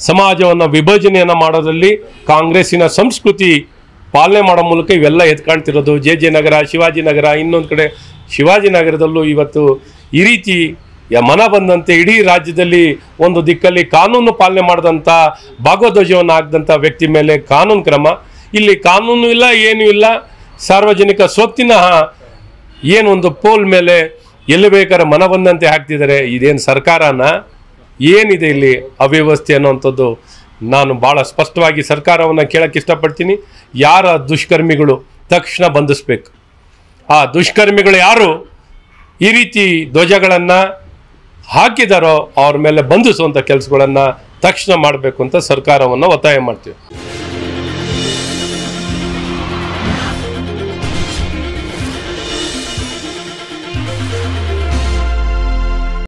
ಸಮಾಜವನ್ನು ವಿಭಜನೆಯನ್ನು ಮಾಡೋದ್ರಲ್ಲಿ ಕಾಂಗ್ರೆಸ್ಸಿನ ಸಂಸ್ಕೃತಿ ಪಾಲನೆ ಮಾಡೋ ಮೂಲಕ ಇವೆಲ್ಲ ಎತ್ಕಾಣ್ತಿರೋದು ಜೆ ಜೆ ನಗರ ಶಿವಾಜಿನಗರ ಇನ್ನೊಂದು ಕಡೆ ಶಿವಾಜಿನಗರದಲ್ಲೂ ಇವತ್ತು ಈ ರೀತಿ ಯ- ಮನ ಬಂದಂತೆ ಇಡೀ ರಾಜ್ಯದಲ್ಲಿ ಒಂದು ದಿಕ್ಕಲ್ಲಿ ಕಾನೂನು ಪಾಲನೆ ಮಾಡಿದಂಥ ಭಾಗವಧ್ವಜವನ್ನು ಹಾಕಿದಂಥ ವ್ಯಕ್ತಿ ಮೇಲೆ ಕಾನೂನು ಕ್ರಮ ಇಲ್ಲಿ ಕಾನೂನು ಇಲ್ಲ ಏನೂ ಇಲ್ಲ ಸಾರ್ವಜನಿಕ ಸ್ವತ್ತಿನ ಏನೊಂದು ಪೋಲ್ ಮೇಲೆ ಎಲ್ಲಿ ಬೇಕಾದ್ರೆ ಮನ ಬಂದಂತೆ ಹಾಕ್ತಿದ್ದಾರೆ ಇದೇನು ಸರ್ಕಾರನ ಏನಿದೆ ಇಲ್ಲಿ ಅವ್ಯವಸ್ಥೆ ಅನ್ನುವಂಥದ್ದು ನಾನು ಭಾಳ ಸ್ಪಷ್ಟವಾಗಿ ಸರ್ಕಾರವನ್ನು ಕೇಳಕ್ಕೆ ಇಷ್ಟಪಡ್ತೀನಿ ಯಾರ ದುಷ್ಕರ್ಮಿಗಳು ತಕ್ಷಣ ಬಂಧಿಸ್ಬೇಕು ಆ ದುಷ್ಕರ್ಮಿಗಳು ಯಾರು ಈ ರೀತಿ ಧ್ವಜಗಳನ್ನು ಹಾಕಿದಾರೋ ಅವ್ರ ಮೇಲೆ ಬಂಧಿಸುವಂಥ ಕೆಲಸಗಳನ್ನು ತಕ್ಷಣ ಮಾಡಬೇಕು ಅಂತ ಸರ್ಕಾರವನ್ನು ಒತ್ತಾಯ ಮಾಡ್ತೀವಿ